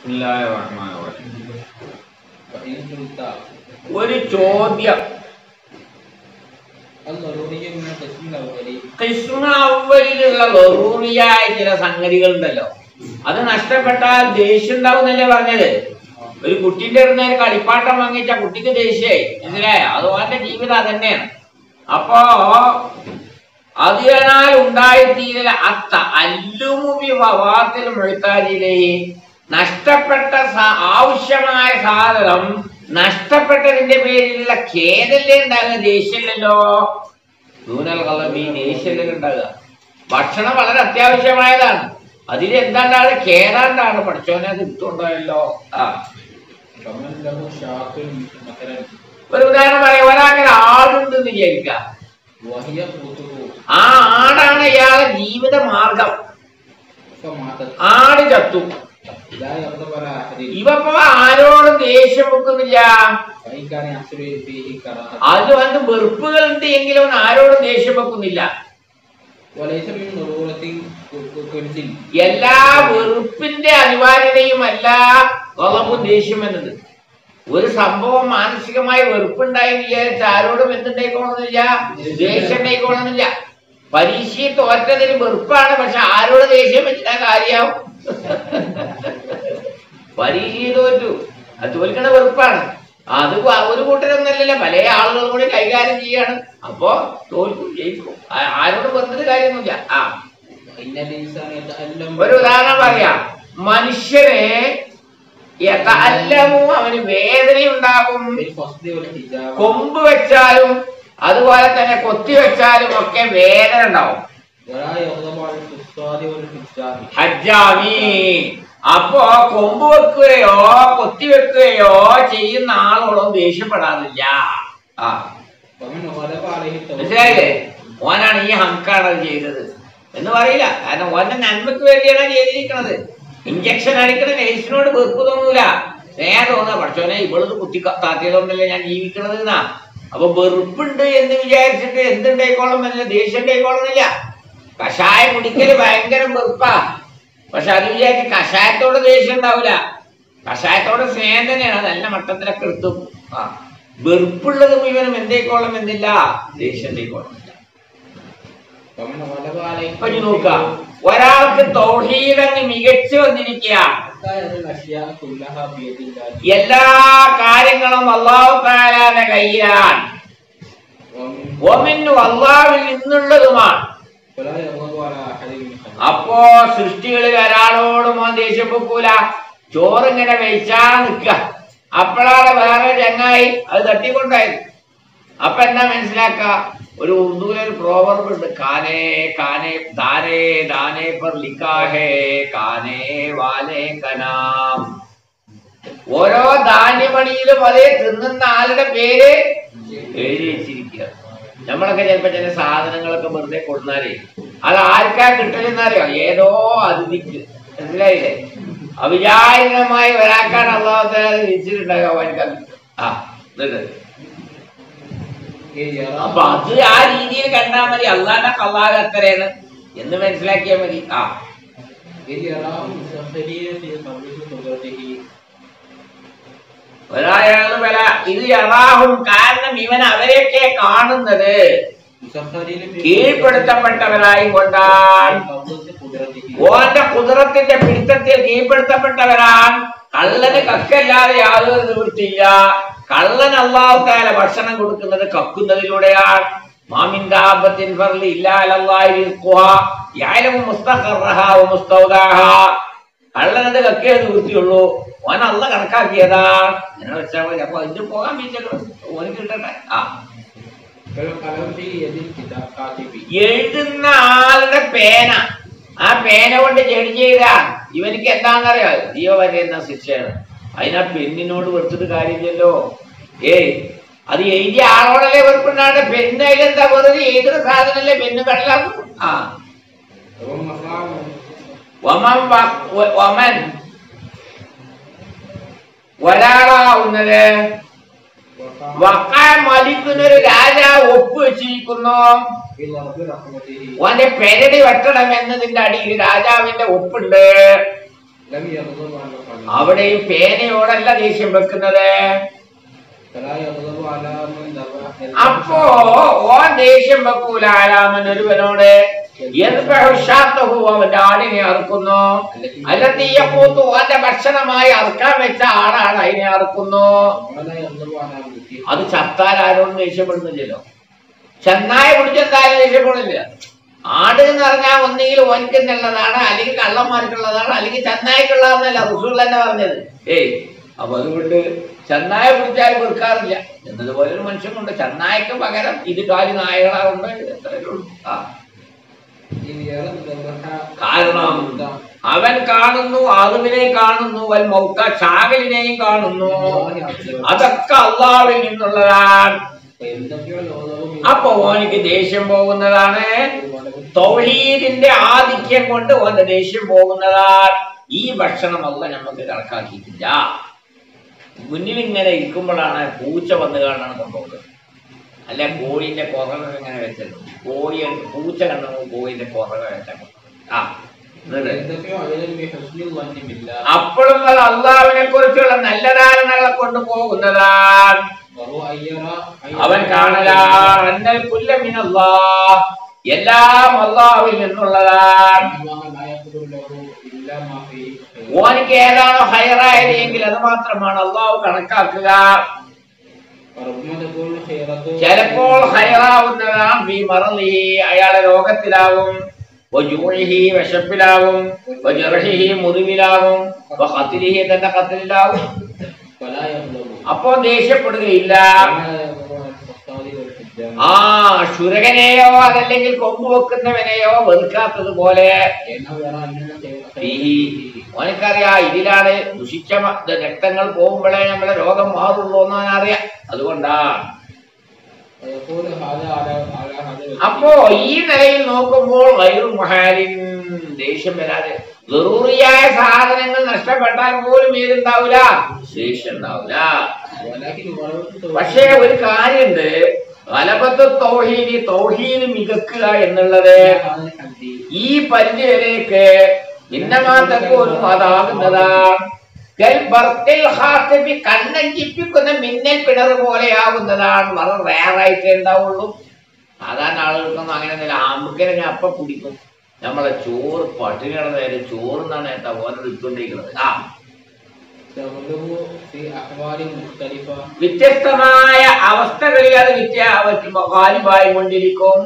ബിസ്മില്ലാഹിർ റഹ്മാനിർ റഹീം. فإن قلت ഒരു ചോദ്യം الضروري من القسم الأول കിസ്മ അവലിലുള്ള വെറൂറിയായ ചില സംഗതികൾ ഉണ്ടല്ലോ അത് നഷ്ടപ്പെട്ടാൽ ദേഷ്യം ഉണ്ടാവുന്നല്ലേ പറഞ്ഞത് ഒരു കുട്ടിന്റെ അടുത്ത് ഒരു കളിപ്പാട്ടം വാങ്ങിച്ച കുട്ടിക്ക് ദേഷ്യായി മനസ്സിലായ അത് ഓന്റെ ജീവിതം അതന്നെയാണ് അപ്പോ അതിനാൽ ഉണ്ടായിത്തീരല അത്ത അല്ലുമുബി വവാത്തിൽ മുഴുത്താരിയിലെ നഷ്ടപ്പെട്ട സ- ആവശ്യമായ സാധനം നഷ്ടപ്പെട്ടതിന്റെ പേരിലുള്ള ഖേദല്ലേ ഉണ്ടാകുക ദേഷ്യല്ലല്ലോ ദൂനൽ കളബി ദേഷ്യല്ലേ ഉണ്ടാകുക ഭക്ഷണം വളരെ അത്യാവശ്യമായതാണ് അതിൽ എന്താണ്ടാണ് ഖേദാണ്ടാണ് പഠിച്ചോനെ അത് ഇട്ടുണ്ടായല്ലോ ആ فمن له شاة مثلا ഒരു ഉദാഹരണം പറയാം ഒരാൾക്ക് ആടുണ്ടെന്ന് വിചാരിക്കുക وهي قوته ആ ആടാണ് ഇയാളെ ജീവിത മാർഗം فماتت ആട് ചത്തു لا يغضب على أحد ഇവപ്പോ ആരോടും ദേഷ്യം വെക്കുന്നില്ല فإن كان يحصل فيه كراهة അത് വന്ന് വെറുപ്പുകൾ ഉണ്ട് എങ്കിലും അവൻ ആരോടും ദേഷ്യം വെക്കുന്നില്ല وليس من ضرورة كنز എല്ലാ വെറുപ്പിന്റെ അനിവാര്യതയും അല്ല വളവും ദേഷ്യം എന്നത് ഒരു സംഭവം മാനസികമായി വെറുപ്പുണ്ടായി എന്ന് വിചാരിച്ച് ആരോടും എന്തുണ്ടായിക്കോണമെന്നില്ല ദേഷ്യം ഉണ്ടായിക്കോണമെന്നില്ല പരീക്ഷയിൽ തോറ്റതിന് വെറുപ്പാണ് പക്ഷെ ആരോട് ദേഷ്യം വെച്ചാൽ കാര്യാവും പരീക്ഷയിൽ തോറ്റു അത് തോൽക്കണ വെറുപ്പാണ് അത് പ- ഒരു കൂട്ടരൊന്നല്ലല്ലോ പല ആളുകളും കൂടി കൈകാര്യം ചെയ്യാണ് അപ്പോ തോൽക്കും ജയിക്കും ആ- ആരോടും വെറുതെ കാര്യമൊന്നുമില്ല ആ إن الإنسان يتألم ഒരു ഉദാഹരണം പറയാം മനുഷ്യനെ യതഅല്ലമു അവന് വേദനയുണ്ടാകും بالفصل والحجاب കൊമ്പ് വെച്ചാലും അതുപോലെ തന്നെ കൊത്തി വെച്ചാലും ഒക്കെ വേദന ഉണ്ടാവും ولا يغضب على الفساد والفجار ഹജ്ജാമി അപ്പോ കൊമ്പ് വെക്കുകയോ കൊത്തി വെക്കുകയോ ചെയ്യുന്ന ആളോടും ദേഷ്യപ്പെടാറില്ല ആ ومن غلب عليه التوكل മനസ്സിലായില്ലേ ഓനാണ് ഈ ഹങ്കാണ് അത് ചെയ്തത് എന്ന് പറയില്ല കാരണം ഓന്റെ നന്മക്ക് വേണ്ടിയാണ് ചെയ്തിരിക്കുന്നത് ഇഞ്ചക്ഷൻ അടിക്കണ നഴ്സിനോട് വെറുപ്പ് തോന്നൂല സ്നേഹം തോന്നുക പഠിച്ചോനെ ഇവളത് കുത്തി ക- താത്തിയതുകൊണ്ടല്ലേ ഞാൻ ജീവിക്കണത് എന്നാ അപ്പൊ വെറുപ്പുണ്ട് എന്ന് വിചാരിച്ചിട്ട് എന്തുണ്ടായിക്കോളും എന്നില്ല ദേഷ്യം ഉണ്ടായിക്കോളുന്നില്ല കഷായം കുടിക്കല് ഭയങ്കര വെറുപ്പാ പക്ഷെ അത് വിചാരിച്ച് കഷായത്തോട് ദേഷ്യം ഉണ്ടാവില്ല കഷായത്തോട് സ്നേഹം തന്നെയാണ് നല്ല മട്ടത്തിലൊക്കെ എടുത്തു ആ വെറുപ്പുള്ളത് മുഴുവനും എന്തേക്കോളം എന്നില്ല ദേഷ്യം എന്തേക്കോളം ومن غلب عليه ഇപ്പൊ ഇനി നോക്ക ഒരാൾക്ക് തൗഹീദങ്ങ് മികച്ചു വന്നിരിക്കുകയാണ് حتى يرى الأشياء كلها بيد الله എല്ലാ കാര്യങ്ങളും അള്ളാഹു താലാന്റെ കയ്യിലാണ് ومن ഒമിന്നു അള്ളാഹുവിൽ നിന്നുള്ളതുമാണ് فلا يغضب على أحد من خلقه അപ്പോ സൃഷ്ടികളിൽ ഒരാളോടും ഓൻ ദേഷ്യം വെക്കൂല ചോറിങ്ങനെ വെച്ചാ നിക്ക അപ്പോഴാണ് വേറെ ചങ്ങായി അത് തട്ടിക്കൊണ്ടായത് അപ്പൊ എന്നാ മനസ്സിലാക്ക ഒരു ഉറുദുവിലെ ഒരു പ്രോവർബ് ഉണ്ട് കാനേ കാനേ ദാനേ ദാനേ പർ ലിഖാ ഹേ കാനേ വാലേ കനാം ഓരോ ധാന്യമണിയിലും അതേ തിന്നുന്ന ആളുടെ പേര് എഴുതി വെച്ചിരിക്കുക നമ്മളൊക്കെ ചിലപ്പോ ചില സാധനങ്ങളൊക്കെ വെറുതെ കൊടുന്നാലേ അത് ആർക്കാ കിട്ടലെന്നറിയോ ഏതോ അതിഥിക്ക് മനസ്സിലായില്ലേ അവിചാരിതമായി ഒരാൾക്കാണ് അള്ളാഹത്തെ വിരിച്ചിട്ടുണ്ടാകുക അവനക്ക് ആ എന്നിട്ട് إذ يرى അപ്പൊ അത് ആ രീതിയിൽ കണ്ടാൽ മതി അള്ളാന്റെ കള്ളാഹ് എത്രയാണ് എന്ന് മനസ്സിലാക്കിയാൽ മതി ആ إذ يراه مسخرين في قبض قدرته ഒരാളാണ് വില ഇത് യഥാഹും കാരണം ഇവൻ അവരെയൊക്കെ കാണുന്നത് مسخرين في കീഴ്പ്പെടുത്തപ്പെട്ടവരായി കൊണ്ടാണ് قبض قدرته ഓന്റെ കുതിരത്തിന്റെ പിടുത്തത്തിൽ കീഴ്പ്പെടുത്തപ്പെട്ടവരാൻ കള്ളന് കക്കല്ലാതെ യാതൊരു നിവൃത്തിയില്ല കള്ളൻ അള്ളാഹുത്താല ഭക്ഷണം കൊടുക്കുന്നത് കക്കുന്നതിലൂടെയാണ് മാമിന്ദാബത്തിൻ ഫർലി ഇല്ലാലല്ലാഹി റിസ്ഖുഹ യഅലമു മുസ്തഖറഹ വ മുസ്തൗദാഹ കള്ളനത് കക്കേ നിവൃത്തിയുള്ളൂ ഓൻ അല്ല കണക്കാക്കിയതാണ് അങ്ങനെ വെച്ചാൽ മതി അപ്പൊ ഇത് പോകാൻ വീച്ചേക്കണം ഓന് കിട്ടട്ടെ ആ فالقلم في يد الكتاب كاتب എഴുതുന്ന ആളുടെ പേന ആ പേന കൊണ്ട് ജഡ്ജ് ചെയ്താൽ ഇവനിക്ക് എന്താണെന്നറിയോ ജീവപര്യന്ന ശിക്ഷയാണ് അതിനാ പെണ്ണിനോട് വെറുത്തിട്ട് കാര്യമില്ലല്ലോ ഏയ് അത് എഴുതിയ ആളോടല്ലേ വെറുപ്പുണ്ടാണ്ട് പെണ്ണ് അതിലെന്താ വെറുതെ എഴുതുന്ന സാധനല്ലേ പെണ്ണ് കടലാക്കും ആ ومقام വമൻ വ- വ- വമൻ ഒരാളാവുന്നത് وقام വക്കാൻ മലിക്കുന്ന ഒരു രാജാവ് ഒപ്പ് വെച്ചിരിക്കുന്നു في ضرب رحمته ഓന്റെ പെരടി വെട്ടണം എന്നതിന്റെ അടിയിൽ രാജാവിന്റെ ഒപ്പുണ്ട് لم يغضب على القلم അവിടെയും പേനയോടല്ല ദേഷ്യം വെക്കുന്നത് فلا يغضب على من ذبح അപ്പോ ഓൻ ദേഷ്യം വെക്കൂല ആരാമൻ ഒരുവനോട് യദ്ബഹു ഷാത്തഹു അവന്റെ ആടിനെ അറുക്കുന്നു അല്ല തീയപ്പൂത്തു ഓന്റെ ഭക്ഷണമായി അറുക്കാൻ വെച്ച ആടാണ് അതിനെ അറുക്കുന്നു ولا يغضب على ملكه അത് ചത്താൽ ആരോടും ദേഷ്യപ്പെടുന്നില്ലല്ലോ ചെന്നായ പിടിച്ചെന്തായാലും ദേഷ്യപ്പെടില്ല ആട് എന്ന് പറഞ്ഞാൽ ഒന്നുകിൽ ഓനിക്കുന്നുള്ളതാണ് അല്ലെങ്കിൽ കള്ളന്മാർക്കുള്ളതാണ് അല്ലെങ്കിൽ ചെന്നായ്ക്കുള്ളതെന്നല്ല റുസൂൾ തന്നെ പറഞ്ഞത് ഏയ് അപ്പൊ അതുകൊണ്ട് ചെന്നായ പിടിച്ചാൽ വെറുക്കാറില്ല എന്നതുപോലെ ഒരു മനുഷ്യനുണ്ട് ചെന്നായക്ക് പകരം ഇത് കാലി നായകളാറുണ്ട് എത്രയേ ഉള്ളൂ ആ إذ يرى الذبح കാരണം അവൻ കാണുന്നു ആളുവിനെ കാണുന്നു വൽ മൗത്ത ചാകലിനെയും കാണുന്നു അതൊക്കെ അള്ളാവിൽ നിന്നുള്ളതാണ് فيندفع الغضب من അപ്പൊ ഓനിക്ക് ദേഷ്യം പോകുന്നതാണ് തൗഹീദിന്റെ ആധിക്യം കൊണ്ട് ഓന്റെ ദേഷ്യം പോകുന്നതാണ് ഈ ഭക്ഷണം അല്ല നമുക്ക് കണക്കാക്കിയിട്ടില്ല മുന്നിൽ ഇങ്ങനെ ഇരിക്കുമ്പോഴാണ് പൂച്ച വന്ന് കാണാൻ കൊണ്ടുപോകുന്നത് അല്ല കോഴിന്റെ കുറവ് ഇങ്ങനെ വെച്ചത് കോഴി പൂച്ച കണ്ടു കോഴിന്റെ കുറവ് വെച്ചാൽ ആ എന്നിട്ട് يندفع أيضا بحسن الظن بالله അപ്പോഴും അത് അള്ളാവിനെ കുറിച്ചുള്ള നല്ല ധാരണകളെ കൊണ്ട് പോകുന്നതാണ് وهو أن يرى أن അവൻ يرى കാണലാണ് അന്നൽ കുല്ലമിനല്ലാ എല്ലാം അള്ളാഹുവിൽ നിന്നുള്ളതാണ് الله لا يقدر له إلا ما فيه خير ഓനിക്ക് ഏതാണോ ഹയറായത് എങ്കിൽ അത് മാത്രമാണ് അള്ളാഹു കണക്കാക്കുക وربما تكون خيرة ചിലപ്പോൾ ഹയറാവുന്നതാണ് ഈ മറലി അയാളെ രോഗത്തിലാവും വജൂഹിഹി വിശപ്പിലാവും വജറഹിഹി മുറിവിലാവും വഖത്ലിഹി തന്റെ കത്തിലാവും فلا يغضب അപ്പോ ദേഷ്യപ്പെടുകയില്ല ولا يغضب على الفصال والحجام ആ ശുരകനെയോ അതല്ലെങ്കിൽ കൊമ്പ് വെക്കുന്നവനെയോ വെറുക്കാത്തത് പോലെ لأنه يرى أن الخير ഫീഹി. ഓനക്കറിയാം ഇതിലാണ് ദുഷിച്ച മ- ഇത് രക്തങ്ങൾ പോകുമ്പോഴേ നമ്മളെ രോഗം മാറുള്ളൂ എന്ന് അവനറിയാം അതുകൊണ്ടാണ് ويقول هذا على على هذا الوجه. അപ്പോ ഈ നിലയിൽ നോക്കുമ്പോൾ വൈറു മഹാരിൻ ദേഷ്യം വരാതെ വെറൂറിയായ സാധനങ്ങൾ നഷ്ടപ്പെട്ടാൽ പോലും ഏതുണ്ടാവില്ല ദേഷ്യം ഉണ്ടാവില്ല ولكن ورد പക്ഷേ ഒരു കാര്യമുണ്ട് വലപത്ത് തൗഹീദി തൗഹീദ് മികക്കുക എന്നുള്ളത് هذا الحد ഈ പരിധി വരേക്ക് ഭിന്നമാത്തപ്പോലും അതാകുന്നതാണ് കൽബർത്തിൽ ഹാത്തിബി കണ്ണഞ്ചിപ്പിക്കുന്ന മിന്നൽ പിണർ പോലെയാകുന്നതാണ് വളരെ റേറായിട്ടേ ഉണ്ടാവുള്ളൂ സാധാരണ ആളുകൾക്കൊന്നും അങ്ങനെ ഒന്നുമില്ല ആമ്പുക്കനെ ഞാൻ അപ്പൊ കുടിക്കും നമ്മളെ ചോറ് പട്ടിണി കിടന്നാലും ചോറ് എന്നാണ് ഏട്ടാ ഓരോ ഇട്ടുകൊണ്ടിരിക്കുന്നത് ആ تغلب في أحوال مختلفة വ്യത്യസ്തമായ അവസ്ഥകളിൽ അത് വിദ്യാവായി കൊണ്ടിരിക്കും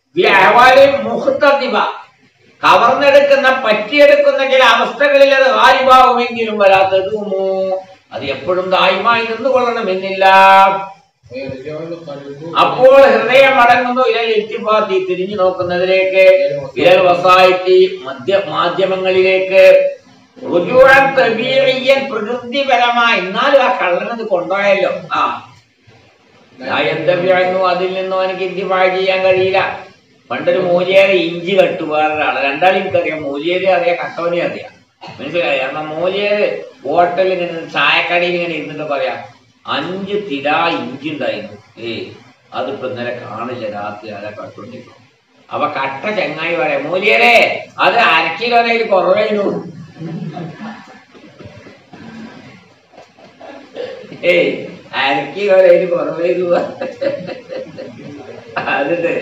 മുഹത്തതിവ കവർന്നെടുക്കുന്ന പറ്റിയെടുക്കുന്ന ചില അവസ്ഥകളിൽ അത് വാരിഭാവുമെങ്കിലും വരാത്തതുമോ അത് എപ്പോഴും ദായമായി നിന്നുകൊള്ളണമെന്നില്ല ويرجع القلب അപ്പോൾ ഹൃദയം അടങ്ങുന്നു ഇരൽ എത്തിപ്പാത്തി തിരിഞ്ഞു നോക്കുന്നതിലേക്ക് ഇരൽ വസായിത്തി മധ്യ മാധ്യമങ്ങളിലേക്ക് റുജുവാൻ തബീഇയ്യൻ പ്രകൃതിപരമായി എന്നാലും ആ കള്ളനത് കൊണ്ടുപോയല്ലോ ആ ഞാൻ എന്തെങ്കിലും അതിൽ നിന്നും എനിക്ക് ഇന്ത്യമായി ചെയ്യാൻ കഴിയില്ല പണ്ടൊരു മൂലിയേരെ ഇഞ്ചി കട്ടു വേറൊരാള് രണ്ടാളും എനിക്കറിയാം മൂലിയേരെ അറിയാം കട്ടവനെ അറിയാം മനസ്സിലായി കാരണം മൂലിയേര് ഹോട്ടലിൽ ഇങ്ങനെ ചായക്കടയിൽ ഇങ്ങനെ ഇരുന്നിട്ട് പറയാം അഞ്ച് തിര ഇഞ്ചി ഉണ്ടായിരുന്നു ഏ അതിപ്പോ ഇന്നലെ കാണില്ല രാത്രി ആരാ കട്ടുകൊണ്ടിരിക്കും അപ്പൊ കട്ട ചങ്ങായി പറയാം മൂലിയേരെ അത് അരക്കിലോനയിൽ കുറവേനു ഏയ് അരക്കിലോനയിൽ കുറവേനു അതിട്ട്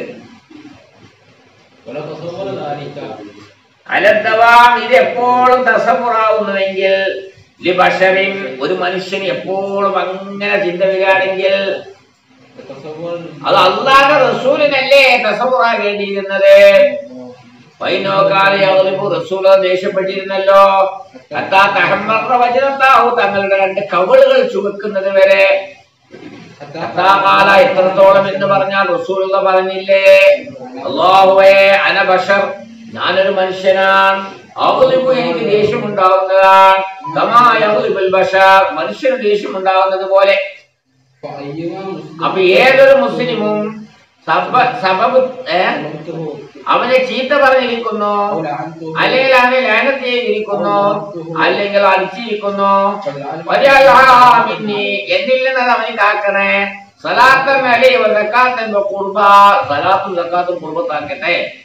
ولا تصور ذلك അലന്തവാം ഇത് എപ്പോഴും തസമുറാവുന്നുവെങ്കിൽ ലിബഷറിൻ ഒരു മനുഷ്യന് എപ്പോഴും അങ്ങനെ ചിന്ത വരികയാണെങ്കിൽ تصور അത് അള്ളാഹ് റസൂലിനല്ലേ തസമുറാകേണ്ടിയിരുന്നത് വൈനോക്കാതെ റസൂൽ ദേഷ്യപ്പെട്ടിരുന്നല്ലോ അത്താ തഹമ്മറ വചനത്താവു തങ്ങളുടെ രണ്ട് കവളുകൾ ചുമക്കുന്നത് വരെ حتى അത്താകാല എത്രത്തോളം എന്ന് പറഞ്ഞാൽ റസൂലുള്ള പറഞ്ഞില്ലേ അള്ളാഹുവേ അനബഷർ ഞാനൊരു മനുഷ്യനാണ് അവലിബു എനിക്ക് ദേഷ്യമുണ്ടാവുന്നതാണ് കമായ ബഷർ മനുഷ്യന് ദേഷ്യമുണ്ടാവുന്നത് പോലെ فأيما مسلم അപ്പൊ ഏതൊരു മുസ്ലിമും സബ സബബ് ഏ ظلمته അവനെ ചീത്ത പറഞ്ഞിരിക്കുന്നു أو لعنته അല്ലെങ്കിൽ അവനെ ലേനത്ത് ചെയ്തിരിക്കുന്നു അല്ലെങ്കിൽ അടിച്ചിരിക്കുന്നു فجعل വജഅൽഹാമിന്നി എന്നിൽ നിന്ന് അത് അവന് കാക്കണേ സലാത്തൻ അലൈ വസക്കാത്തൻ കുർബ സലാത്തും സക്കാത്തും കുർബത്താക്കട്ടെ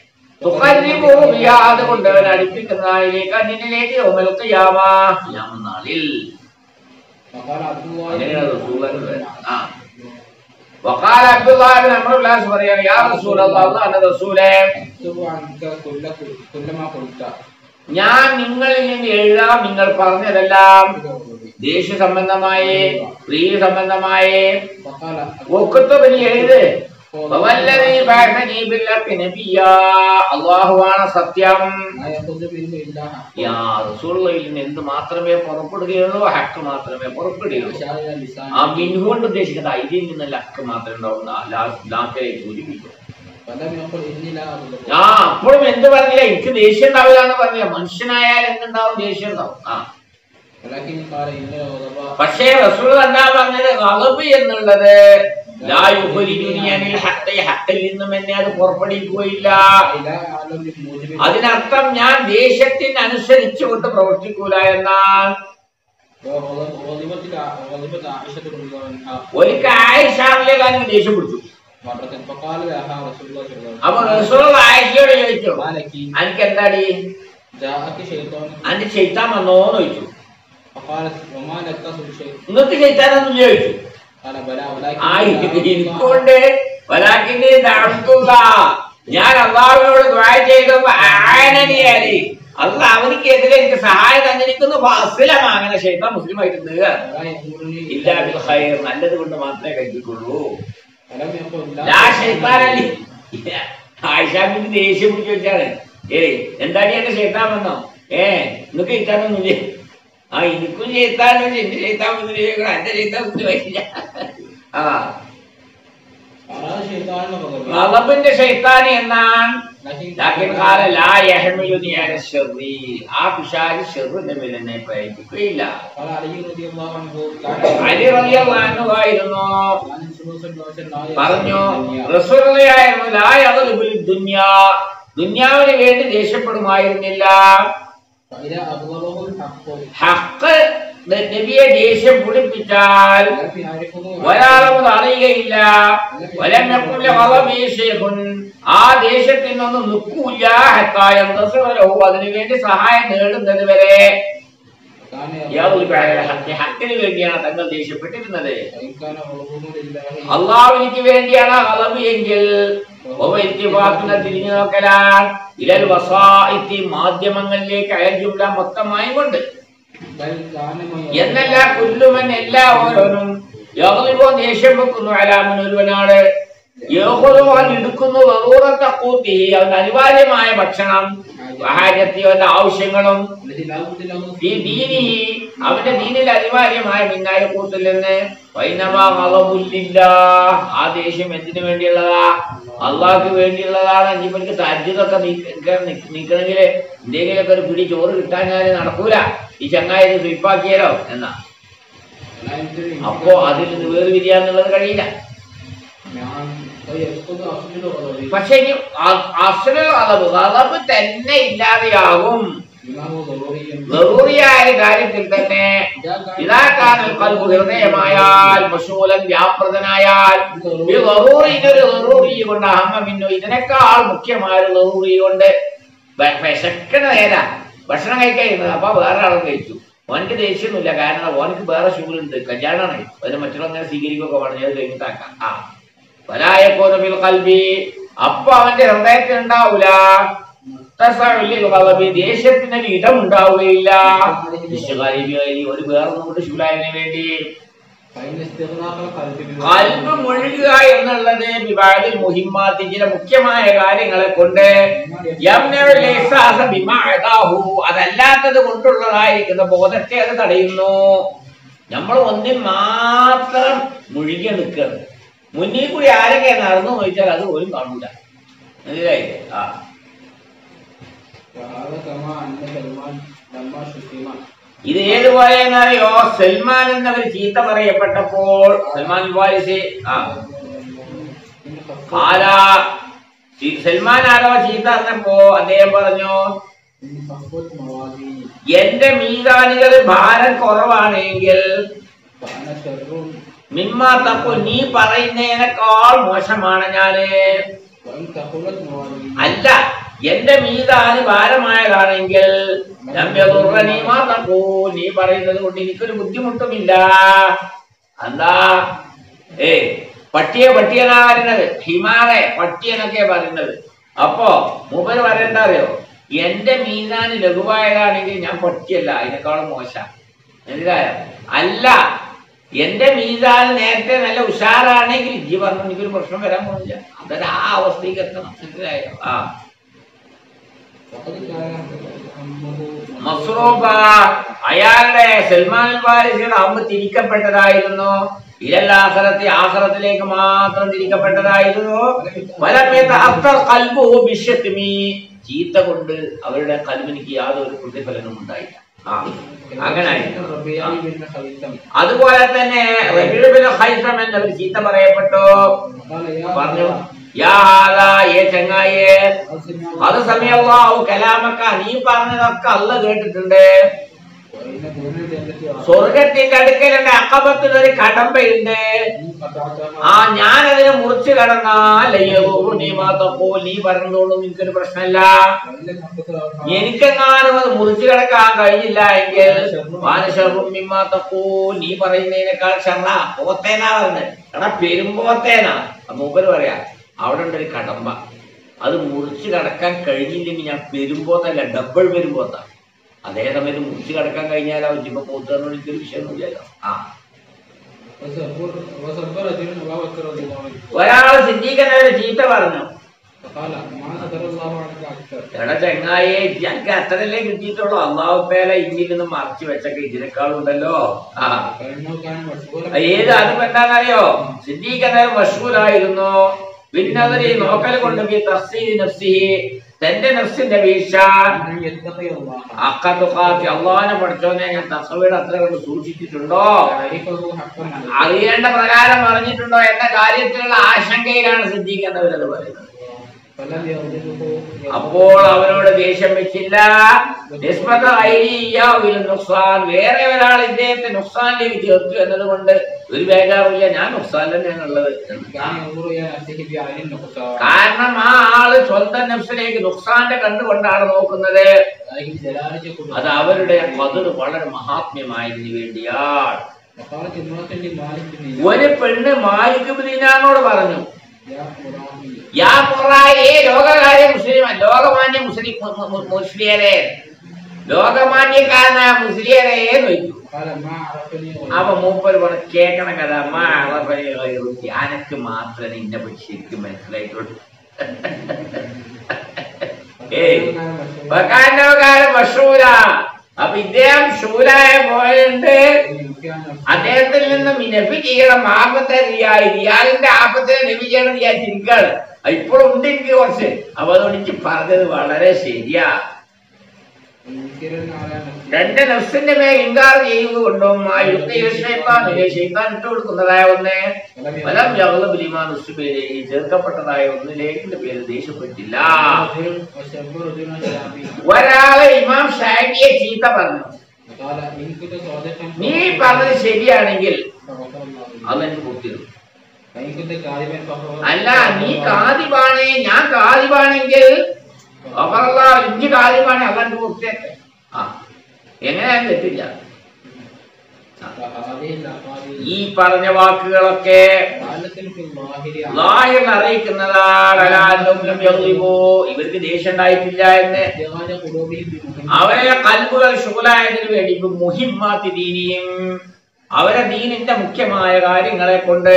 തുഖല്ലിബുഹു ബിഹാ അതുകൊണ്ട് അവൻ അടുപ്പിക്കുന്നതിലേക്ക് നിന്നിലേക്ക് യൗമൽ ഖിയാമ ഖിയാമ നാളിൽ فقال عبد الله അങ്ങനെയാണ് റസൂലുള്ളാഹി പറയുന്നത്. ആ وقال عبد الله بن عمرو بن العاص പറയാണ് യാ റസൂലല്ലാഹ് അല്ലാഹുവിന്റെ റസൂലേ اكتب عنك كل كل ما قلت ഞാൻ നിങ്ങളിൽ നിന്ന് എഴുതാം നിങ്ങൾ പറഞ്ഞതെല്ലാം ദേശീയ സംബന്ധമായി പ്രിയ സംബന്ധമായി فقال ഒക്കത്തുബനി എഴുത് വവല്ലദീ ബഅസനീ ബിൽഹഖി നബിയ്യാ അല്ലാഹുവാണ് സത്യം ما يأخذ منه إلا حق യാ റസൂലുള്ളാഹിൽ നിന്ന് എന്ത് മാത്രമേ പുറപ്പെടുകയുള്ളൂ ഹക്ക് മാത്രമേ പുറപ്പെടുകയുള്ളൂ وشاء لسان ആ മിൻഹു കൊണ്ട് ഉദ്ദേശിക്കുന്നത് ഇതിൽ നിന്നല്ല ഹക്ക് മാത്രമേ ഉണ്ടാവുന്ന ലാക്കരെ സൂചിപ്പിക്കും فلم يقل إني لا أغضب ആ അപ്പോഴും എന്ത് പറഞ്ഞില്ല എനിക്ക് ദേഷ്യം ഉണ്ടാവില്ല എന്ന് പറഞ്ഞില്ല മനുഷ്യനായാൽ എന്തുണ്ടാവും ദേഷ്യം ഉണ്ടാവും ആ ولكن قال إني أغضب പക്ഷേ റസൂൽ എന്താ പറഞ്ഞത് കളബ് എന്നുള്ളത് ലാ യുഖ്രിജുനി അനിൽ ഹഖ് ഹഖിൽ നിന്നും എന്നെ അത് പുറപ്പെടുവിക്കുകയില്ല لا أعلم بموجب അതിനർത്ഥം ഞാൻ ദേശത്തിനനുസരിച്ചുകൊണ്ട് പ്രവർത്തിക്കൂല എന്നാൽ وغضب- غضبت الع- غضبت عائشة رضي الله عنها ഒരിക്കൽ ആയിഷാറിലെ കാര്യം ദേഷ്യം പിടിച്ചു مرة فقال لها رسول الله صلى الله عليه അപ്പൊ وسلم റസൂൽ ആയിഷയോട് ചോദിച്ചു ما لك അനക്ക് എന്താടി جاءك شيطان അന്റെ ചെയ്ത്താൻ വന്നോന്ന് ചോദിച്ചു فقالت وما لك تصل شيء നിങ്ങൾക്ക് ചെയ്ത്താനൊന്നും ചോദിച്ചു قال بلى ولكن ആ എനിക്കൊണ്ട് വലാക്കിന്റെ ദഅവത്തുള്ള ഞാൻ അള്ളാഹുവിനോട് ദുആ ചെയ്തപ്പോ ആനനിയാലി അള്ളാഹ് അവനിക്കെതിരെ എനിക്ക് സഹായം തന്നിരിക്കുന്നു ഫാസിലം അങ്ങനെ ശൈത്താൻ മുസ്ലിം ആയിട്ടുണ്ട് ولا يأمرني ഇല്ലാ ബിൽ ഖൈർ നല്ലത് കൊണ്ട് മാത്രമേ കഴിക്കുള്ളൂ ولم يقل ലാ ശൈത്താനല്ലി ആയിഷാബിന് ദേഷ്യം പിടിച്ച് വെച്ചാണ് ഏയ് എന്താടി എന്റെ ശൈത്താൻ വന്നോ ഏ നിനക്ക് ചെയ്ത്താനൊന്നുമില്ലേ ആ എനിക്കും ചെയ്ത്താനോ എന്റെ ചെയ്ത്താൻ വന്നില്ല എന്റെ ചെയ്ത്താൻ വന്നിട്ട് വരില്ല ആ أراد شيطان غضبي റബ്ബിന്റെ ശൈത്താൻ എന്നാണ് لكن ലാക്കിൻ ഖാല ലാ യഹ്മിലുനി അല ശർരി ആ പിശാച് ഷർറിന്റെ മേൽ എന്നെ പ്രേരിപ്പിക്കുകയില്ല قال علي رضي الله عنه അലി റളിയല്ലാഹു അൻഹു ആയിരുന്നു كان الرسول صلى الله عليه وسلم لا പറഞ്ഞു يغضب الدنيا. റസൂലുള്ളാഹിയായിരുന്നു ലാ യഗ്ലിബുൽ ദുനിയാ ദുനിയാവിന് വേണ്ടി ദേഷ്യപ്പെടുമായിരുന്നില്ല فإذا أغضبه الحق ഹക്ക് നബിയെ ദേഷ്യം പിടിപ്പിച്ചാൽ لم يعرفه ഒരാളും അറിയുകയില്ല വലം യഖുൽ ഖളബി ശൈഖുൻ ആ ദേശത്തിനൊന്നും നിൽക്കൂല ഹത്തായ റസൂലുള്ളാഹു അതിനു വേണ്ടി സഹായം നേടുന്നത് വരെ كان യാതൊരു يغضب കാര്യമില്ല. ഹക്ക് ഹക്കിന് വേണ്ടിയാണ് തങ്ങൾ ദേഷ്യപ്പെട്ടിരുന്നത് فإن كان غضبه لله അള്ളാഹുവിനിക്ക് വേണ്ടിയാണ് കളബ് എങ്കിൽ ഒവ്വത്തിഫാക്കിനെ തിരിഞ്ഞു നോക്കലാൽ ഇലൽ വസാഇത്തി മാധ്യമങ്ങളിലേക്ക് അയൽജുംല മൊത്തമായി കൊണ്ട് بل كان من എന്നല്ല കുല്ലുമൻ എല്ലാ ഓരോനും യഗ്ലിബോ ദേഷ്യം വെക്കുന്നു അലാമൻ ഒരുവനാണ് യഹുദോൻ എടുക്കുന്നു വെറൂറത്തെ കൂട്ടി അവന് അനിവാര്യമായ ഭക്ഷണം ഹാജത്തി അവന്റെ ആവശ്യങ്ങളും الذي لا بد له ഈ ദീനി അവന്റെ ദീനിൽ അനിവാര്യമായ മിന്നായ കൂട്ടിൽ നിന്ന് വൈനവാളമുല്ലില്ല ആ ദേഷ്യം എന്തിനു വേണ്ടിയുള്ളതാ അള്ളാഹ്ക്ക് വേണ്ടിയുള്ളതാണ് ഇനിയിപ്പോ തജ്ജതൊക്കെ നീക്കണമെങ്കിൽ എന്തെങ്കിലുമൊക്കെ ഒരു പിടി ചോറ് കിട്ടാൻ ഞാൻ നടക്കൂല ഈ ചങ്ങായി സ്വീപ്പാക്കിയാലോ എന്നാ لا يمكن അപ്പോ അതിൽ നിന്ന് വേർതിരിയാന്നുള്ളത് കഴിയില്ല نعم فيسقط أصل الغضب പക്ഷെ ഇനി അസുര അളവ് അളവ് തന്നെ ഇല്ലാതെയാകും بما هو ضروري വെറൂറിയായ കാര്യത്തിൽ തന്നെ إذا كان ഇതാക്കാനൽ കൽബ് ഹൃദയമായാൽ മഷൂലൻ വ്യാപൃതനായാൽ ഈ ലറൂറി ഇതൊരു ലറൂറി കൊണ്ട് അഹമ്മമിന്നു ഇതിനേക്കാൾ മുഖ്യമായ ഒരു ലറൂറി കൊണ്ട് വെ- വിശക്കണ നേരാ ഭക്ഷണം കഴിക്കായിരുന്നത് അപ്പൊ വേറെ ആളും കഴിച്ചു ഓനക്ക് ദേഷ്യമൊന്നുമില്ല കാരണം ഓനക്ക് വേറെ ഷുഗറുണ്ട് കല്യാണമാണ് അതിന് മറ്റുള്ള അങ്ങനെ സ്വീകരിക്കുകയൊക്കെ പറഞ്ഞു അത് കഴിഞ്ഞിട്ടാക്കാം ആ വലായക്കോനബിൽ കൽബി അപ്പൊ അവന്റെ ഹൃദയത്തിൽ ഉണ്ടാവൂല മുത്തസഉലിൽ ഖലബി ദേഷ്യത്തിന് ഒരു ഇടം ഉണ്ടാവുകയില്ല വിശ്വകാരി ഒരു വേറൊന്നും കൊണ്ട് ശുലായതിനു വേണ്ടി فإن استغراق القلب بما കൽബ് മുഴുകുക എന്നുള്ളത് വിവാഹിൽ മുഹിമാത്തി ചില മുഖ്യമായ കാര്യങ്ങളെ കൊണ്ട് യംനഉൽ ഇഹ്സാസ ബിമാ അദാഹു അതല്ലാത്തത് കൊണ്ടുള്ളതായിരിക്കുന്ന ബോധത്തെ അത് തടയുന്നു നമ്മൾ ഒന്നിൽ മാത്രം മുഴുകി നിൽക്കുകയാണ് മുന്നിൽ കൂടി ആരൊക്കെ നടന്നു ചോദിച്ചാൽ അത് പോലും കാണൂല മനസ്സിലായില്ലേ ആ وهذا كما أن سلمان لما شتم ഇത് ഏതുപോലെ എന്നറിയോ സൽമാൻ എന്നവർ ചീത്ത പറയപ്പെട്ടപ്പോൾ സൽമാൻ വാരിസ് ആ إن خفت ആരാ ചീ- സൽമാൻ ആരോ ചീത്ത പറഞ്ഞപ്പോ അദ്ദേഹം പറഞ്ഞു إن خفت موازيني എന്റെ മീതാനുകൾ ഭാരം കുറവാണെങ്കിൽ فأنا شر മിമ്മ തപ്പു നീ പറയുന്നതിനേക്കാൾ മോശമാണ് ഞാന് وإن ثقلت موازينه അല്ല എന്റെ മീതാന് ഭാരമായതാണെങ്കിൽ നമ്മ നീ മാത്രൂ നീ പറയുന്നത് കൊണ്ട് എനിക്കൊരു ബുദ്ധിമുട്ടുമില്ല എന്താ ഏ പട്ടിയെ പട്ടിയെന്നാ പറയുന്നത് ഹിമാറെ പട്ടിയെന്നൊക്കെ പറയുന്നത് അപ്പോ മൂപ്പര് പറയണ്ട അറിയോ എന്റെ മീതാന് ലഘുവായതാണെങ്കിൽ ഞാൻ പട്ടിയല്ല അതിനേക്കാളും മോശ മനസ്സിലായോ അല്ല എന്റെ മീതാന് നേരത്തെ നല്ല ഉഷാറാണെങ്കിൽ ഇജ്ജി പറഞ്ഞു എനിക്കൊരു പ്രശ്നം വരാൻ പോകുന്നില്ല അതൊരു ആ അവസ്ഥയ്ക്ക് എത്തണം മനസ്സിലായോ ആ وقد كان همه മസ്റൂബ അയാളുടെ സൽമാൻ അൽ ഫാരിസിയുടെ അമ്പ് തിരിക്കപ്പെട്ടതായിരുന്നു ഇലല്ലാഹറത്തെ ആഹറത്തിലേക്ക് മാത്രം തിരിക്കപ്പെട്ടതായിരുന്നു വലമേത്ത അഫ്തർ ഖൽബുഹു ബിശ്ശത്മി ചീത്ത കൊണ്ട് അവരുടെ കൽബിനിക്ക് യാതൊരു പ്രതിഫലനവും ഉണ്ടായില്ല ആ അങ്ങനെ ആയിരുന്നു. الربيع بن خيثم അതുപോലെ തന്നെ റബീഉ ബിൻ ഖൈസം എന്നവർ ചീത്ത പറയപ്പെട്ടു قال يا പറഞ്ഞു الله യാ ഹാദാ, ഏ ചങ്ങായേ قد سمع അത് സമയല്ലാഹു കലാമക്ക നീ പറഞ്ഞതൊക്കെ അല്ല കേട്ടിട്ടുണ്ട് وإن دون الجنة സ്വർഗത്തിന്റെ അടുക്കലുണ്ട് അക്കബത്തിൽ ഒരു കടമ്പയുണ്ട് إن قطعتها ആ ഞാൻ അതിനെ മുറിച്ചു കടന്നാൽ അയ്യോ നീ മാത്രപ്പോ നീ പറഞ്ഞോളൂ എനിക്കൊരു പ്രശ്നമില്ല وإن لم تقطعها എനിക്കെങ്ങാനും അത് മുറിച്ചു കിടക്കാൻ കഴിഞ്ഞില്ല എങ്കിൽ വാനശർവും മിമ്മാത്തപ്പോ നീ പറയുന്നതിനേക്കാൾ ഷർണ പോത്തേനാ പറഞ്ഞത് എടാ പെരുമ്പോത്തേനാ അപ്പൊ മൂപ്പര് പറയാ അവിടെ ഉണ്ട് ഒരു കടമ്പ അത് മുറിച്ചു കടക്കാൻ കഴിഞ്ഞില്ലെങ്കിൽ ഞാൻ പെരുമ്പോത്തല്ല ഡബിൾ പെരുമ്പോത്ത അതേ സമയത്ത് മുറിച്ചു കടക്കാൻ കഴിഞ്ഞാലോ ഇപ്പൊ പോത്തുകാരനോട് എനിക്കൊരു വിഷയമൊന്നുമില്ലല്ലോ ആ وصبر وصبر رجل أبا بكر رضي الله عنه ഒരാൾ സിദ്ദീഖനവരെ ചീത്ത പറഞ്ഞു فقال ما ستر الله عنك أكثر എടാ ചെങ്ങായെ ഞങ്ങൾക്ക് അത്രല്ലേ കിട്ടിയിട്ടുള്ളൂ അള്ളാഹു പേല ഇന്ത്യയിൽ നിന്ന് മറച്ചു വെച്ചൊക്കെ ഇതിനേക്കാളും ഉണ്ടല്ലോ ആ فإنه كان مشهورا ഏത് അതിപ്പോ എന്താണെന്നറിയോ സിദ്ദീഖന മഷൂലായിരുന്നു പിന്നവര് നോക്കൽ കൊണ്ട് ഈ തഫ്സീർ നഫ്സിഹി തന്റെ നഫ്സിന്റെ വീഴ്ച أن يتقي الله അക്കത്തുക്കാത്തി അള്ളാഹിനെ പഠിച്ചോനെ ഞാൻ തസവയുടെ അത്ര കൊണ്ട് സൂക്ഷിച്ചിട്ടുണ്ടോ ويعرفه حقا عليه അറിയേണ്ട പ്രകാരം പറഞ്ഞിട്ടുണ്ടോ എന്ന കാര്യത്തിലുള്ള ആശങ്കയിലാണ് സിദ്ദീഖെന്നവരത് പറയുന്നത് فلم يغضبه അപ്പോൾ അവനോട് ദേഷ്യം വെച്ചില്ല നിസ്ബത ഐലിയ്യാവിൽ നുക്സാൻ വേറെ ഒരാൾ ഇദ്ദേഹത്തെ നുക്സാനിലേക്ക് ചേർത്തു എന്നതുകൊണ്ട് ഒരു ബേജാറില്ല ഞാൻ നുക്സാൻ തന്നെയാണുള്ളത് എന്ന്. كان ينظر إلى نفسه بعين النقصان കാരണം ആ ആള് സ്വന്തം നഫ്സിലേക്ക് നുക്സാന്റെ കണ്ടുകൊണ്ടാണ് നോക്കുന്നത് هذه دلالة قدرة അത് അവരുടെ പതിവ് വളരെ മഹാത്മ്യമായതിനു വേണ്ടിയാണ് وقالت امرأة لمالك بن ഒരു പെണ്ണ് മാലിക് ദിനാനോട് പറഞ്ഞു يا مرامي യാ മുറായേ ലോകകാര്യ മുസ്ലിം ലോകമാന്യ മുസ്ലിം മു- മു- മു- മുസ്ലിയരെ ലോകമാന്യക്കാരനായ മുസ്ലിയരെ ചോദിച്ചു قال ما عرفني അപ്പൊ غيرك മൂപ്പര് പറഞ്ഞു കേൾക്കണ കഥ അമ്മ അനക്ക് മാത്രമേ ഇന്നെ പറ്റി ശരിക്കും മനസ്സിലായിട്ടുള്ളൂ ഏയ് ബക്കാരൻ മഷൂര അപ്പൊ ഇദ്ദേഹം ശൂരായ പോയുണ്ട് അദ്ദേഹത്തിൽ നിന്നും ഈ നബി ചെയ്യണം ആപത്തെ റിയായി റിയാലിന്റെ ആപത്തിനെ നബി ചെയ്യണം വിചാരിച്ചിരിക്കാണ് ഇപ്പോഴും ഉണ്ട് എനിക്ക് കുറച്ച് അപ്പൊ അതുകൊണ്ട് എനിക്ക് പറഞ്ഞത് വളരെ ശരിയാ രണ്ട് നഫ്സിന്റെ മേൽ ഇൻകാർ ചെയ്യുന്നത് കൊണ്ടും ആ യുദ്ധ ഷെയ്ത്താൻ ഇട്ട് കൊടുക്കുന്നതായ ഒന്ന് ഫലം യഗ്ലബ് ലിമാ നുസ്ബിലേക്ക് ചേർക്കപ്പെട്ടതായ ഒന്നിലേക്ക് പേര് ദേഷ്യപ്പെട്ടില്ല ഒരാളെ ഇമാം ഷാഫിയെ ചീത്ത പറഞ്ഞു നീ പറഞ്ഞത് ശരിയാണെങ്കിൽ അതെനിക്ക് പൂർത്തിയിരുന്നു അല്ല നീ കാതിബാണ് ഞാൻ കാതിബാണെങ്കിൽ അപ്പറല്ല ഇഞ്ചി കാതിബാണ് അതെനിക്ക് പൂർത്തിയാട്ടെ ആ എങ്ങനെയാന്ന് തെറ്റില്ല ഈ പറഞ്ഞ വാക്കുകളൊക്കെ ലാഹിർ അറിയിക്കുന്നതാണ് അലാലും ലം യഗ്ലിബൂ. ഇവർക്ക് ദേഷ്യം ഉണ്ടായിട്ടില്ല എന്ന് അവരെ കൽബുകൾ ശുഗലായതിനു വേണ്ടി ഇപ്പൊ മുഹിമ്മാത്തി ദീനിയും അവരെ ദീനിന്റെ മുഖ്യമായ കാര്യങ്ങളെ കൊണ്ട്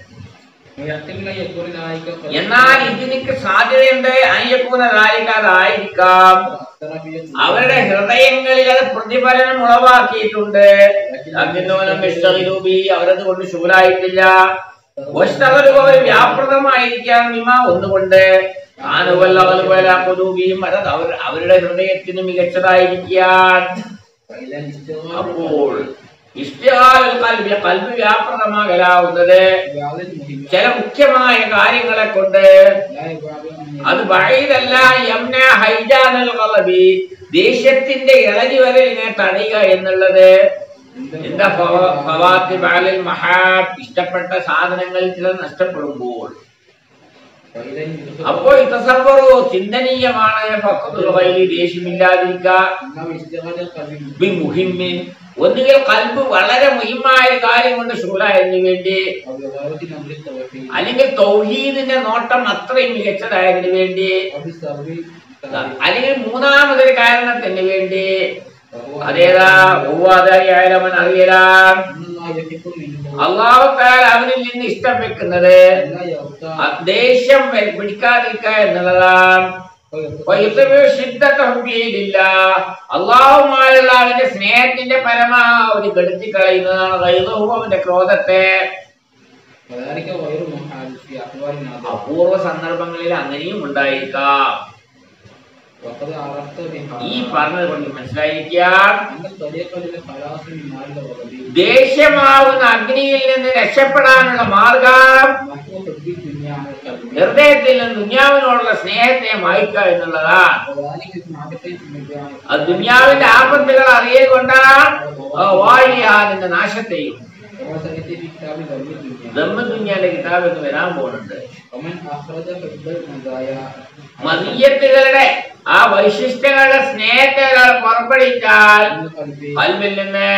എന്നാൽ ഇതിനക്ക് സാധ്യതയുണ്ട് അയ്യപ്പൂന നായിക്കാതായിരിക്കാം അവരുടെ ഹൃദയങ്ങളിൽ അത് പ്രതിഫലനം ഉളവാക്കിയിട്ടുണ്ട് അഗ്നിനോനം ഇഷ്ടവിരൂപി അവരത് കൊണ്ട് ശൂലായിട്ടില്ല അവർ വ്യാപൃതമായിരിക്കാം നിമ ഒന്നുകൊണ്ട് ആനുവല്ലൂപിയും അത് അവർ അവരുടെ ഹൃദയത്തിന് മികച്ചതായിരിക്കാൻ അപ്പോൾ ഇഷ്ടകാലം കൽവി കൽവി വ്യാപൃതമാകലാവുന്നത് ചില മുഖ്യമായ കാര്യങ്ങളെ കൊണ്ട് അത് ബഹീദല്ല യംന ഹൈജാനൽ കളബി ദേഷ്യത്തിന്റെ ഇളകി വരലിനെ തടയുക എന്നുള്ളത് എന്താ ഫവ- ഫവാത്തി ബാലിൽ മഹാബ് ഇഷ്ടപ്പെട്ട സാധനങ്ങൾ ചില നഷ്ടപ്പെടുമ്പോൾ فإذا يدخل അപ്പോ ഇതസവറു ചിന്തനീയമാണ് ഫഖത്തുൽ ഖൈലി ദേഷ്യമില്ലാതിരിക്കുക أنه اشتغل القلب ബിമുഹിമ്മിൻ ഒന്നുകിൽ കൽബ് വളരെ മുഹിമായ കാര്യം കൊണ്ട് ശൂലായതിനു വേണ്ടി أو بغيرة أمر التوحيد അല്ലെങ്കിൽ തൗഹീദിന്റെ നോട്ടം അത്രയും മികച്ചതായതിനു വേണ്ടി أو بالسبب അല്ലെങ്കിൽ മൂന്നാമതൊരു കാരണത്തിന് വേണ്ടി وهو അതേതാ ഒവ്വാതായാലവൻ അറിയലാം أن الله يحب منه അള്ളാഹുത്താൽ അവനിൽ നിന്ന് ഇഷ്ടം വെക്കുന്നത് لا يغتاب അ- ദേഷ്യം വെ- പിടിക്കാതിരിക്കുക എന്നുള്ളതാണ് ويغتاب സിദ്ധത്തില്ല അള്ളാഹുമായുള്ള അവന്റെ സ്നേഹത്തിന്റെ പരമാവധി കെടുത്തി കളയുന്നതാണ് കൈതവും അവന്റെ ക്രോധത്തെ وذلك غير محال في أحوال نادرة അപൂർവ സന്ദർഭങ്ങളിൽ അങ്ങനെയും ഉണ്ടായിരിക്കാം وقد عرفت بها ഈ പറഞ്ഞത് കൊണ്ട് മനസ്സിലായിരിക്കാം أن الطريق للخلاص من نار الغضب ദേഷ്യമാവുന്ന അഗ്നിയിൽ നിന്ന് രക്ഷപ്പെടാനുള്ള മാർഗം محو حب الدنيا على القلب ഹൃദയത്തിൽ നിന്ന് ദുന്യാവിനോടുള്ള സ്നേഹത്തെ മായ്ക്കുക എന്നുള്ളതാണ് وذلك بمعرفة النبي അത് ദുന്യാവിന്റെ ആപത്തുകൾ അറിയെ കൊണ്ടാണ് വാഴിയാതിന്റെ നാശത്തെയും كما سيأتي في كتاب ذم الدنيا ദമ്മ ദുന്യാന്റെ കിതാബ് എന്ന് വരാൻ പോകുന്നുണ്ട് ومن أخرج حب المزايا മതിയത്തുകളുടെ ആ വൈശിഷ്ട്യങ്ങളുടെ സ്നേഹത്തെ ഒരാൾ പുറപ്പെടുവിച്ചാൽ من القلب കൽവിൽ നിന്ന്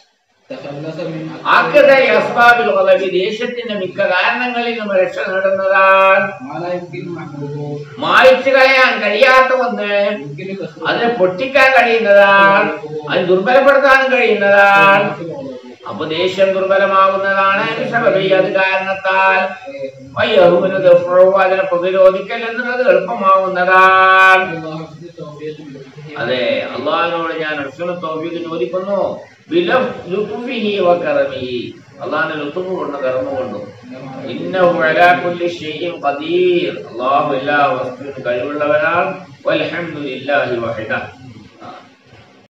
تخلص من ആക്കതരി അസ്ബാബിൽ ഉളവി ദേശത്തിന്റെ മിക്ക കാരണങ്ങളിൽ നിന്ന് രക്ഷ നേടുന്നതാണ് ما لا يمكن محبوبه മായ്ച്ചു കളയാൻ കഴിയാത്ത ഒന്ന് يمكن كسره അതിനെ പൊട്ടിക്കാൻ കഴിയുന്നതാണ് അത് ദുർബലപ്പെടുത്താനും കഴിയുന്നതാണ് അപ്പൊ ദേഷ്യം ദുർബലമാകുന്നതാണ് ബിസബബി അത് കാരണത്താൽ വയ്യഹുവിന് ദഫ്റഹു അതിനെ പ്രതിരോധിക്കൽ എന്നുള്ളത് എളുപ്പമാവുന്നതാണ് الله يحب التوفيق بلطفه അതെ അള്ളാഹിനോട് ഞാൻ അർശന തോഫീക്ക് ചോദിക്കുന്നു ബിലഫ് ലുത്ഫിഹി വകറമിഹി അള്ളാഹിന്റെ ലുത്തുഫ് കൊണ്ട് കർമ്മ കൊണ്ടും ഇന്നഹു അലാ കുല്ലി ഷൈഇൻ ഖദീർ അല്ലാഹു എല്ലാ വസ്തുവിനും കഴിവുള്ളവനാണ് വൽഹംദുലില്ലാഹി വഹദ